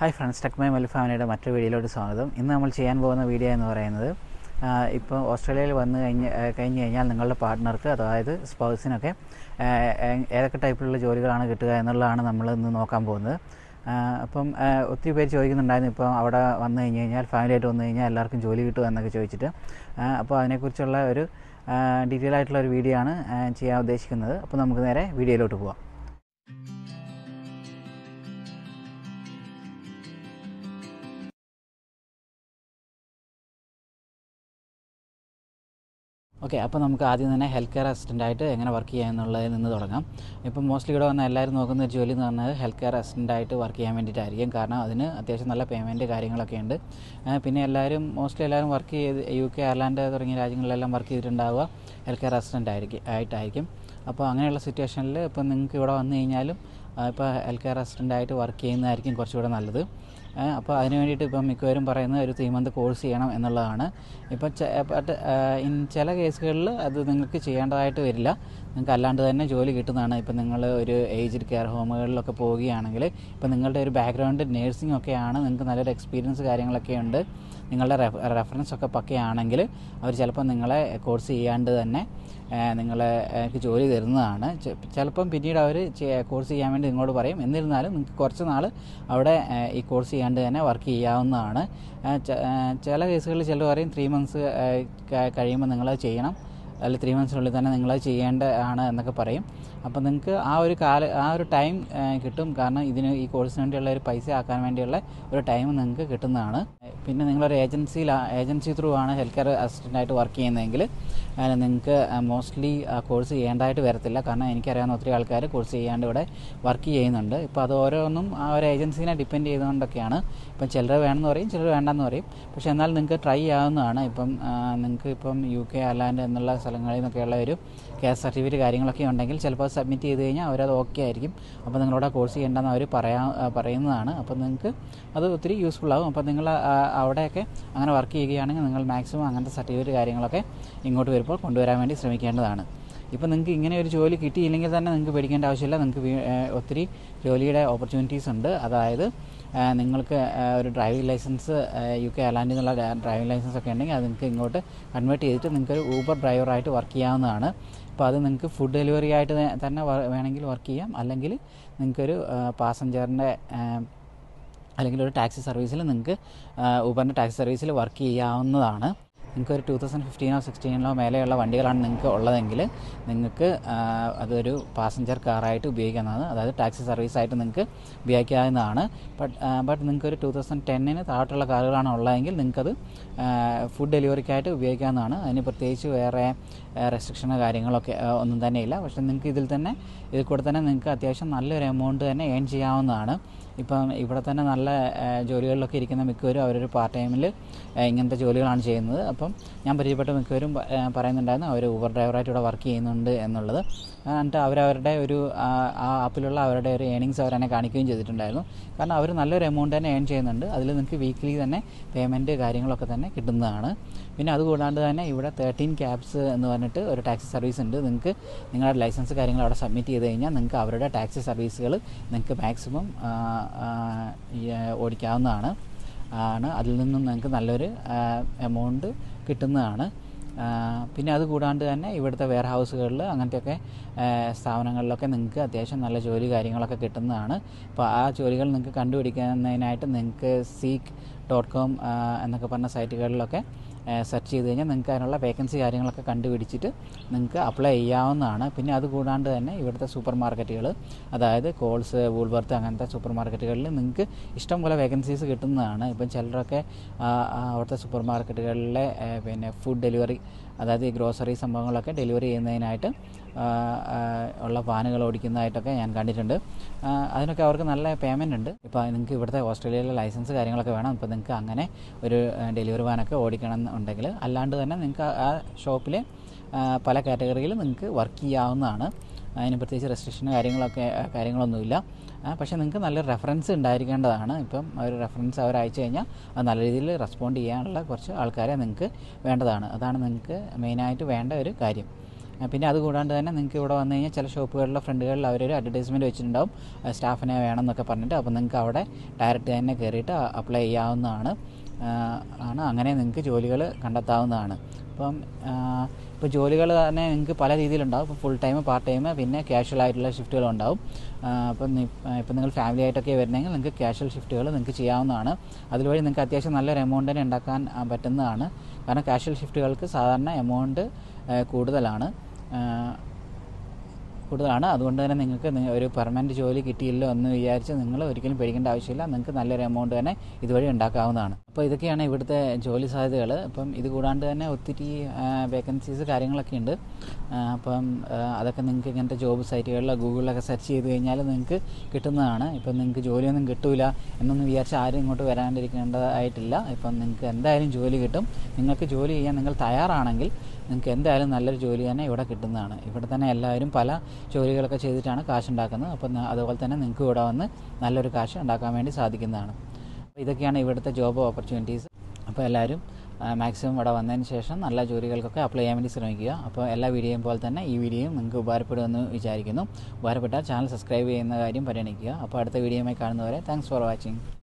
hi friends ടെക്മൈ മലി ഫാമിലിയുടെ മറ്റൊരു വീഡിയോയിലോട്ട് സ്വാഗതം ഇന്ന് നമ്മൾ ചെയ്യാൻ പോകുന്ന വീഡിയോ എന്ന് പറയുന്നത് ഇപ്പോൾ ഓസ്ട്രേലിയയിൽ വന്ന് കഴിഞ്ഞ് ആ, കഴിഞ്ഞ് കഴിഞ്ഞാൽ നിങ്ങളുടെ പാർട്ട്ണർക്ക് അതായത് സ്പൗസിനൊക്കെ ആ, ഏ- ഏതൊക്കെ ടൈപ്പിലുള്ള ജോലികളാണ് കിട്ടുക എന്നുള്ളതാണ് നമ്മൾ ഇന്ന് നോക്കാൻ പോകുന്നത് ആ, അപ്പം ആ, ഒത്തിരി പേര് ചോദിക്കുന്നുണ്ടായിരുന്നു ഇപ്പോൾ അവിടെ വന്നു കഴിഞ്ഞ് കഴിഞ്ഞാൽ ഫാമിലിയായിട്ട് വന്നു കഴിഞ്ഞാൽ എല്ലാവർക്കും ജോലി കിട്ടുമോ എന്നൊക്കെ ചോദിച്ചിട്ട് ആ, അപ്പോൾ അതിനെക്കുറിച്ചുള്ള ഒരു ഡീറ്റെയിൽ ആയിട്ടുള്ള ഒരു വീഡിയോ ആണ് ആ, ചെയ്യാൻ ഉദ്ദേശിക്കുന്നത് അപ്പോൾ നമുക്ക് നേരെ വീഡിയോയിലോട്ട് പോവാം ഓക്കെ അപ്പോൾ നമുക്ക് ആദ്യം തന്നെ ഹെൽത്ത് കെയർ അസിസ്റ്റൻ്റായിട്ട് എങ്ങനെ വർക്ക് ചെയ്യാം എന്നുള്ളതിൽ നിന്ന് തുടങ്ങാം ഇപ്പം മോസ്റ്റ്ലി ഇവിടെ വന്ന എല്ലാവരും നോക്കുന്ന ഒരു ജോലി എന്ന് പറഞ്ഞാൽ ഹെൽത്ത് കെയർ അസിസ്റ്റൻ്റായിട്ട് വർക്ക് ചെയ്യാൻ വേണ്ടിയിട്ടായിരിക്കും കാരണം അതിന് അത്യാവശ്യം നല്ല പേയ്മെൻറ്റ് കാര്യങ്ങളൊക്കെ ഉണ്ട് ആ, പിന്നെ എല്ലാവരും മോസ്റ്റ്ലി എല്ലാവരും വർക്ക് ചെയ്ത് യു കെ അയർലാൻഡ് തുടങ്ങിയ രാജ്യങ്ങളിലെല്ലാം വർക്ക് ചെയ്തിട്ടുണ്ടാവുക ഹെൽത്ത് കെയർ അസിസ്റ്റൻ്റ് ആയിരിക്കും ആയിട്ടായിരിക്കും അപ്പോൾ അങ്ങനെയുള്ള സിറ്റുവേഷനിൽ ഇപ്പം നിങ്ങൾക്ക് ഇവിടെ വന്നു കഴിഞ്ഞാലും ഇപ്പോൾ ഹെൽത്ത് കെയർ അസിസ്റ്റൻ്റായിട്ട് വർക്ക് ചെയ്യുന്നതായിരിക്കും കുറച്ചുകൂടെ നല്ലത് ഏ, അപ്പോൾ അതിന് വേണ്ടിയിട്ട് ഇപ്പം മിക്കവരും പറയുന്നത് ഒരു ത്രീ മന്ത് കോഴ്സ് ചെയ്യണം എന്നുള്ളതാണ് ഇപ്പോൾ ബട്ട് ഇൻ ചില കേസുകളിൽ അത് നിങ്ങൾക്ക് ചെയ്യേണ്ടതായിട്ട് വരില്ല നിങ്ങൾക്ക് അല്ലാണ്ട് തന്നെ ജോലി കിട്ടുന്നതാണ് ഇപ്പം നിങ്ങൾ ഒരു ഏജ്ഡ് കെയർ ഹോമുകളിലൊക്കെ പോവുകയാണെങ്കിൽ ഇപ്പം നിങ്ങളുടെ ഒരു ബാക്ക്ഗ്രൗണ്ട് നേഴ്സിംഗ് ഒക്കെയാണ് നിങ്ങൾക്ക് നല്ലൊരു എക്സ്പീരിയൻസ് കാര്യങ്ങളൊക്കെ ഉണ്ട് നിങ്ങളുടെ റെഫറൻസ് ഒക്കെ പക്കയാണെങ്കിൽ അവർ ചിലപ്പോൾ നിങ്ങളെ കോഴ്സ് ചെയ്യാണ്ട് തന്നെ ഏ, നിങ്ങളെ എനിക്ക് ജോലി തരുന്നതാണ് ചെ- ചിലപ്പം പിന്നീട് അവർ കോഴ്സ് ചെയ്യാൻ വേണ്ടി നിങ്ങളോട് പറയും എന്നിരുന്നാലും നിങ്ങൾക്ക് കുറച്ച് നാൾ അവിടെ ഏ, ഈ കോഴ്സ് ചെയ്യാണ്ട് തന്നെ വർക്ക് ചെയ്യാവുന്നതാണ് ഏ, ച- ഏ, ചില കേസുകളിൽ ചിലർ പറയും ത്രീ മന്ത്സ് കഴിയുമ്പോൾ നിങ്ങളത് ചെയ്യണം അല്ലെങ്കിൽ ത്രീ മന്ത്സിനുള്ളിൽ തന്നെ നിങ്ങളത് ചെയ്യേണ്ട ആണ് എന്നൊക്കെ പറയും അപ്പോൾ നിങ്ങൾക്ക് ആ ഒരു കാല ആ ഒരു ടൈം കിട്ടും കാരണം ഇതിന് ഈ കോഴ്സിന് വേണ്ടിയുള്ള ഒരു പൈസ ആക്കാൻ വേണ്ടിയുള്ള ഒരു ടൈം നിങ്ങൾക്ക് കിട്ടുന്നതാണ് പിന്നെ നിങ്ങളൊരു ഏജൻസിയിൽ ഏജൻസി ത്രൂ ആണ് ഹെൽത്ത് കെയർ അസിസ്റ്റൻ്റായിട്ട് വർക്ക് ചെയ്യുന്നതെങ്കിൽ അതിന് നിങ്ങൾക്ക് മോസ്റ്റ്ലി കോഴ്സ് ചെയ്യേണ്ടതായിട്ട് വരത്തില്ല കാരണം എനിക്കറിയാവുന്ന ഒത്തിരി ആൾക്കാർ കോഴ്സ് ചെയ്യാണ്ട് ഇവിടെ വർക്ക് ചെയ്യുന്നുണ്ട് ഇപ്പോൾ അത് ഓരോന്നും ആ ഒരു ഏജൻസിനെ ഡിപ്പെൻഡ് ചെയ്തുകൊണ്ടൊക്കെയാണ് ഇപ്പം ചിലർ വേണമെന്ന് പറയും ചിലർ വേണ്ടെന്ന് പറയും പക്ഷേ എന്നാൽ നിങ്ങൾക്ക് ട്രൈ ചെയ്യാവുന്നതാണ് ഇപ്പം നിങ്ങൾക്ക് ഇപ്പം യു കെ അയർലാൻഡ് എന്നുള്ള സ്ഥലങ്ങളിൽ നിന്നൊക്കെയുള്ള ഒരു കെയർ സർട്ടിഫിക്കറ്റ് കാര്യങ്ങളൊക്കെ ഉണ്ടെങ്കിൽ ചിലപ്പോൾ സബ്മിറ്റ് ചെയ്ത് കഴിഞ്ഞാൽ അവരത് ഓക്കെ ആയിരിക്കും അപ്പോൾ നിങ്ങളോട് കോഴ്സ് ചെയ്യേണ്ടെന്ന് അവർ പറയാ ആ, പറയുന്നതാണ് അപ്പോൾ നിങ്ങൾക്ക് അത് ഒത്തിരി യൂസ്ഫുൾ ആകും അപ്പോൾ നിങ്ങൾ ആ, അവിടെയൊക്കെ അങ്ങനെ വർക്ക് ചെയ്യുകയാണെങ്കിൽ നിങ്ങൾ മാക്സിമം അങ്ങനത്തെ സർട്ടിഫിക്കറ്റ് കാര്യങ്ങളൊക്കെ ഇങ്ങോട്ട് വരുമ്പോൾ കൊണ്ടുവരാൻ വേണ്ടി ശ്രമിക്കേണ്ടതാണ് ഇപ്പോൾ നിങ്ങൾക്ക് ഇങ്ങനെ ഒരു ജോലി കിട്ടിയില്ലെങ്കിൽ തന്നെ നിങ്ങൾക്ക് പേടിക്കേണ്ട ആവശ്യമില്ല നിങ്ങൾക്ക് വീ- ഏഹ് ഒത്തിരി ജോലിയുടെ ഓപ്പർച്യൂണിറ്റീസ് ഉണ്ട് അതായത് ഏഹ് നിങ്ങൾക്ക് ഏഹ് ഒരു ഡ്രൈവിംഗ് ലൈസൻസ് യു കെ അയർലാൻഡിൽ നിന്നുള്ള ഡ്രൈവിംഗ് ലൈസൻസ് ഒക്കെ ഉണ്ടെങ്കിൽ അത് നിങ്ങൾക്ക് ഇങ്ങോട്ട് കൺവേർട്ട് ചെയ്തിട്ട് നിങ്ങൾക്ക് ഒരു ഊബർ ഡ്രൈവറായിട്ട് വർക്ക് ചെയ്യാവുന്നതാണ് അപ്പോൾ അത് നിങ്ങൾക്ക് ഫുഡ് ഡെലിവറി ആയിട്ട് ത- തന്നെ വ- വേണമെങ്കിൽ വർക്ക് ചെയ്യാം അല്ലെങ്കിൽ നിങ്ങൾക്കൊരു പാസഞ്ചറിൻ്റെ അല്ലെങ്കിൽ ഒരു ടാക്സി സർവീസിൽ നിങ്ങൾക്ക് ഊബറിൻ്റെ ടാക്സി സർവീസിൽ വർക്ക് ചെയ്യാവുന്നതാണ് നിങ്ങൾക്ക് ഒരു ടൂ തൗസൻഡ് ഫിഫ്റ്റീനോ സിക്സ്റ്റീനോ മേലെയുള്ള വണ്ടികളാണ് നിങ്ങൾക്ക് ഉള്ളതെങ്കിൽ നിങ്ങൾക്ക് ആ, അതൊരു പാസഞ്ചർ കാറായിട്ട് ഉപയോഗിക്കാവുന്നതാണ് അതായത് ടാക്സി സർവീസായിട്ട് നിങ്ങൾക്ക് ഉപയോഗിക്കാവുന്നതാണ് ബട്ട് ബട്ട് നിങ്ങൾക്ക് ഒരു ടൂ തൗസൻഡ് ടെന്നിന് താഴോട്ടുള്ള കാറുകളാണ് ഉള്ളതെങ്കിൽ നിങ്ങൾക്കത് ഫുഡ് ഡെലിവറിക്കായിട്ട് ഉപയോഗിക്കാവുന്നതാണ് അതിന് പ്രത്യേകിച്ച് വേറെ റെസ്ട്രിക്ഷനോ കാര്യങ്ങളൊക്കെ ആ, ഒന്നും തന്നെ ഇല്ല പക്ഷേ നിങ്ങൾക്ക് ഇതിൽ തന്നെ ഇതിൽ കൂടെ തന്നെ നിങ്ങൾക്ക് അത്യാവശ്യം നല്ലൊരു എമൗണ്ട് തന്നെ ഏൺ ചെയ്യാവുന്നതാണ് ഇപ്പം ഇവിടെ തന്നെ നല്ല ആ, ജോലികളിലൊക്കെ ഇരിക്കുന്ന മിക്കവരും അവരൊരു പാർട്ട് ടൈമിൽ ഇങ്ങനത്തെ ജോലികളാണ് ചെയ്യുന്നത് അപ്പം ഞാൻ പരിചയപ്പെട്ട മിക്കവരും പ- ആ, പറയുന്നുണ്ടായിരുന്നു അവർ ഊബർ ഡ്രൈവറായിട്ട് ഇവിടെ വർക്ക് ചെയ്യുന്നുണ്ട് എന്നുള്ളത് ആ, എന്നിട്ട് അവരവരുടെ ഒരു ആ ആ ആപ്പിലുള്ള അവരുടെ ഒരു ഏണിങ്സ് അവരെന്നെ കാണിക്കുകയും ചെയ്തിട്ടുണ്ടായിരുന്നു കാരണം അവർ നല്ലൊരു എമൗണ്ട് തന്നെ ഏൺ ചെയ്യുന്നുണ്ട് അതിൽ നിങ്ങൾക്ക് വീക്ക്ലി തന്നെ പേയ്മെൻറ്റ് കാര്യങ്ങളൊക്കെ തന്നെ കിട്ടുന്നതാണ് പിന്നെ അതുകൂടാണ്ട് തന്നെ ഇവിടെ തേർട്ടീൻ ക്യാബ്സ് എന്ന് പറഞ്ഞിട്ട് ഒരു ടാക്സി സർവീസ് ഉണ്ട് നിങ്ങൾക്ക് നിങ്ങളുടെ ലൈസൻസ് കാര്യങ്ങൾ അവിടെ സബ്മിറ്റ് ചെയ്ത് കഴിഞ്ഞാൽ നിങ്ങൾക്ക് അവരുടെ ടാക്സി സർവീസുകൾ നിങ്ങൾക്ക് മാക്സിമം ഓടിക്കാവുന്നതാണ് ആണ് അതിൽ നിന്നും നിങ്ങൾക്ക് നല്ലൊരു എമൗണ്ട് കിട്ടുന്നതാണ് ആ, പിന്നെ അത് കൂടാണ്ട് തന്നെ ഇവിടുത്തെ വെയർ ഹൗസുകളിൽ അങ്ങനത്തെയൊക്കെ ആ, സ്ഥാപനങ്ങളിലൊക്കെ നിങ്ങൾക്ക് അത്യാവശ്യം നല്ല ജോലി കാര്യങ്ങളൊക്കെ കിട്ടുന്നതാണ് അപ്പോൾ ആ ജോലികൾ നിങ്ങൾക്ക് കണ്ടുപിടിക്കുന്നതിനായിട്ട് നിങ്ങൾക്ക് സീക്ക് ഡോട്ട് കോം എന്നൊക്കെ പറഞ്ഞ സൈറ്റുകളിലൊക്കെ സെർച്ച് ചെയ്ത് കഴിഞ്ഞാൽ നിങ്ങൾക്ക് അതിനുള്ള വേക്കൻസി കാര്യങ്ങളൊക്കെ കണ്ടുപിടിച്ചിട്ട് നിങ്ങൾക്ക് അപ്ലൈ ചെയ്യാവുന്നതാണ് പിന്നെ അത് കൂടാണ്ട് തന്നെ ഇവിടുത്തെ സൂപ്പർ മാർക്കറ്റുകൾ അതായത് കോൾസ് വൂൾവർത്ത് അങ്ങനത്തെ സൂപ്പർ മാർക്കറ്റുകളിൽ നിങ്ങൾക്ക് ഇഷ്ടം പോലെ വേക്കൻസീസ് കിട്ടുന്നതാണ് ഇപ്പം ചിലരൊക്കെ ആ, ആ, അവിടുത്തെ സൂപ്പർ മാർക്കറ്റുകളിലെ ഏ, പിന്നെ ഫുഡ് ഡെലിവറി അതായത് ഈ ഗ്രോസറി സംഭവങ്ങളൊക്കെ ഡെലിവറി ചെയ്യുന്നതിനായിട്ട് ആ, ആ, ഉള്ള വാനുകൾ ഓടിക്കുന്നതായിട്ടൊക്കെ ഞാൻ കണ്ടിട്ടുണ്ട് ആ, അതിനൊക്കെ അവർക്ക് നല്ല പേയ്മെൻ്റ് ഉണ്ട് ഇപ്പോൾ നിങ്ങൾക്ക് ഇവിടുത്തെ ഓസ്ട്രേലിയയിലെ ലൈസൻസ് കാര്യങ്ങളൊക്കെ വേണം ഇപ്പോൾ നിങ്ങൾക്ക് അങ്ങനെ ഒരു ഡെലിവറി വാനൊക്കെ ഓടിക്കണം എന്നുണ്ടെങ്കിൽ അല്ലാണ്ട് തന്നെ നിങ്ങൾക്ക് ആ ഷോപ്പിലെ ആ, പല കാറ്റഗറിയിൽ നിങ്ങൾക്ക് വർക്ക് ചെയ്യാവുന്നതാണ് അതിന് പ്രത്യേകിച്ച് റെസ്ട്രിക്ഷൻ കാര്യങ്ങളൊക്കെ ആ, കാര്യങ്ങളൊന്നുമില്ല ആ, പക്ഷേ നിങ്ങൾക്ക് നല്ലൊരു റെഫറൻസ് ഉണ്ടായിരിക്കേണ്ടതാണ് ഇപ്പം ഒരു റെഫറൻസ് അവർ അയച്ചു കഴിഞ്ഞാൽ അത് നല്ല രീതിയിൽ റെസ്പോണ്ട് ചെയ്യാനുള്ള കുറച്ച് ആൾക്കാരെ നിങ്ങൾക്ക് വേണ്ടതാണ് അതാണ് നിങ്ങൾക്ക് മെയിനായിട്ട് വേണ്ട ഒരു കാര്യം ആ, പിന്നെ അതുകൂടാണ്ട് തന്നെ നിങ്ങൾക്ക് ഇവിടെ വന്നു കഴിഞ്ഞാൽ ചില ഷോപ്പുകളിലെ ഫ്രണ്ടുകളിൽ അവരൊരു അഡ്വർടൈസ്മെൻറ്റ് വെച്ചിട്ടുണ്ടാവും ആ, സ്റ്റാഫിനെ വേണം എന്നൊക്കെ പറഞ്ഞിട്ട് അപ്പോൾ നിങ്ങൾക്ക് അവിടെ ഡയറക്റ്റ് തന്നെ കയറിയിട്ട് അപ്ലൈ ചെയ്യാവുന്നതാണ് ആ, ആണ് അങ്ങനെ നിങ്ങൾക്ക് ജോലികൾ കണ്ടെത്താവുന്നതാണ് അപ്പം ഇപ്പോൾ ജോലികൾ തന്നെ നിങ്ങൾക്ക് പല രീതിയിലുണ്ടാവും ഇപ്പോൾ ഫുൾ ടൈം പാർട്ട് ടൈം പിന്നെ കാഷ്വൽ ആയിട്ടുള്ള ഷിഫ്റ്റുകളും ഉണ്ടാവും ആ, അപ്പം നി- ആ, ഇപ്പം നിങ്ങൾ ഫാമിലി ആയിട്ടൊക്കെ വരുന്നെങ്കിൽ നിങ്ങൾക്ക് കാഷ്വൽ ഷിഫ്റ്റുകൾ നിങ്ങൾക്ക് ചെയ്യാവുന്നതാണ് അതുവഴി നിങ്ങൾക്ക് അത്യാവശ്യം നല്ലൊരു എമൗണ്ട് തന്നെ ഉണ്ടാക്കാൻ ആ, പറ്റുന്നതാണ് കാരണം കാഷ്വൽ ഷിഫ്റ്റുകൾക്ക് സാധാരണ എമൗണ്ട് കൂടുതലാണ് ആ, കൂടുതലാണ് അതുകൊണ്ട് തന്നെ നിങ്ങൾക്ക് നി- ഒരു പെർമനൻറ്റ് ജോലി കിട്ടിയില്ലോ എന്ന് വിചാരിച്ച് നിങ്ങൾ ഒരിക്കലും പേടിക്കേണ്ട ആവശ്യമില്ല നിങ്ങൾക്ക് നല്ലൊരു എമൗണ്ട് തന്നെ ഇതുവഴി ഉണ്ടാക്കാവുന്നതാണ് അപ്പോൾ ഇതൊക്കെയാണ് ഇവിടുത്തെ ജോലി സാധ്യതകൾ അപ്പം ഇത് കൂടാണ്ട് തന്നെ ഒത്തിരി വേക്കൻസീസ് കാര്യങ്ങളൊക്കെ ഉണ്ട് ആ, അപ്പം ആ, അതൊക്കെ നിങ്ങൾക്ക് ഇങ്ങനത്തെ ജോബ് സൈറ്റുകളിലോ ഗൂഗിളിലൊക്കെ സെർച്ച് ചെയ്ത് കഴിഞ്ഞാൽ നിങ്ങൾക്ക് കിട്ടുന്നതാണ് ഇപ്പം നിങ്ങൾക്ക് ജോലിയൊന്നും കിട്ടൂല എന്നൊന്നും വിചാരിച്ച് ആരും ഇങ്ങോട്ട് വരാണ്ടിരിക്കേണ്ടതായിട്ടില്ല ഇപ്പം നിങ്ങൾക്ക് എന്തായാലും ജോലി കിട്ടും നിങ്ങൾക്ക് ജോലി ചെയ്യാൻ നിങ്ങൾ തയ്യാറാണെങ്കിൽ നിങ്ങൾക്ക് എന്തായാലും നല്ലൊരു ജോലി തന്നെ ഇവിടെ കിട്ടുന്നതാണ് ഇവിടെ തന്നെ എല്ലാവരും പല ജോലികളൊക്കെ ചെയ്തിട്ടാണ് കാശ് ഉണ്ടാക്കുന്നത് അപ്പം ന- അതുപോലെ തന്നെ നിങ്ങൾക്ക് ഇവിടെ വന്ന് നല്ലൊരു കാശ് ഉണ്ടാക്കാൻ വേണ്ടി സാധിക്കുന്നതാണ് അപ്പോൾ ഇതൊക്കെയാണ് ഇവിടുത്തെ ജോബ് ഓപ്പർച്യൂണിറ്റീസ് അപ്പോൾ എല്ലാവരും മാക്സിമം ഇവിടെ വന്നതിന് ശേഷം നല്ല ജോലികൾക്കൊക്കെ അപ്ലൈ ചെയ്യാൻ വേണ്ടി ശ്രമിക്കുക അപ്പോൾ എല്ലാ വീഡിയോയും പോലെ തന്നെ ഈ വീഡിയോയും നിങ്ങൾക്ക് ഉപകാരപ്പെടുമെന്ന് വിചാരിക്കുന്നു ഉപകാരപ്പെട്ടാൽ ചാനൽ സബ്സ്ക്രൈബ് ചെയ്യുന്ന കാര്യം പരിഗണിക്കുക അപ്പോൾ അടുത്ത വീഡിയോയുമായി കാണുന്നവരെ താങ്ക്സ് ഫോർ വാച്ചിങ്